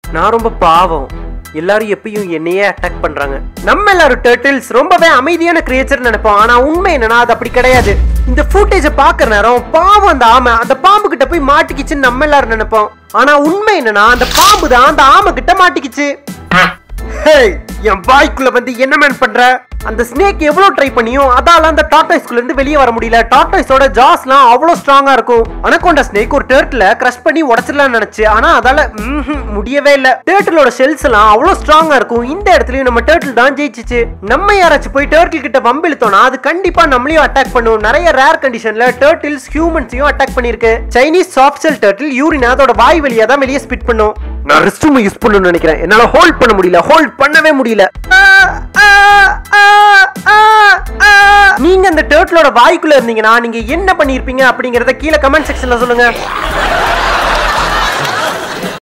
நான் ரொம்ப பாவம் எல்லாரும் எப்பயும் என்னையே அட்டாக் பண்றாங்க நம்ம எல்லாரும் டர்ட்டில்ஸ் ரொம்பவே அமைதியான கிரியேச்சர் நினைப்போம் ஆனா உண்மை என்னன்னா அது அப்படி கிடையாது இந்த ஃபுட்டேஜ பாக்குற நேரம் பாவம் அந்த ஆமை அந்த பாம்பு கிட்ட போய் மாட்டிக்கிச்சுன்னு நம்ம எல்லாரும் நினைப்போம் ஆனா உண்மை என்னன்னா அந்த பாம்பு தான் அந்த ஆமை கிட்ட மாட்டிக்கிச்சு ஹேய் என் வாய்க்குள்ள வந்து என்ன மேன் பண்ற அந்த ஸ்னேக் எவ்வளவு ட்ரை பண்ணியும் அதால அந்த டாட்டாய்ஸ்குள்ள இருந்து வெளியே வர முடியல டாட்டாய்ஸோட ஜாஸ்லாம் அவ்வளவு ஸ்ட்ராங்கா இருக்கும் அனகோண்டா ஸ்னேக் ஒரு டேர்ட்ல கிரஷ் பண்ணி உடைச்சிடலாம்னு நினைச்சு ஆனா அதால ம்ஹும், முடியவே இல்ல டேர்ட்டிலோட ஷெல்ஸ் எல்லாம் அவ்வளவு ஸ்ட்ராங்கா இருக்கும் இந்த இடத்துலயும் நம்ம டேர்ட்டில் தான் ஜெயிச்சிச்சு நம்ம யாராச்சும் போய் டேர்ட்டில் கிட்ட வம்பிழுத்தோம்னா அது கண்டிப்பா நம்மளையும் அட்டாக் பண்ணும் நிறைய ரேர் கண்டிஷன்ல டேர்ட்டில்ஸ் ஹியூமன்ஸையும் அட்டாக் பண்ணிருக்கு Chinese soft shell turtle urine அதோட வாய் வழியா தான் வெளியே ஸ்பிட் பண்ணும் நான் ரெஸ்ட் ரூம் யூஸ் பண்ணணும்னு நினைக்கிறேன் என்னால ஹோல்ட் பண்ண முடியல ஹோல்ட் பண்ணவே முடியல ஆ, ஆ, ஆ, ஆ, ஆ. நீங்க அந்த டேர்ட்லோட வாய்க்குள்ள இருந்தீங்கன்னா நீங்க என்ன பண்ணிருப்பீங்க அப்படிங்கறத கீழே கமெண்ட் செக்ஷன்ல சொல்லுங்க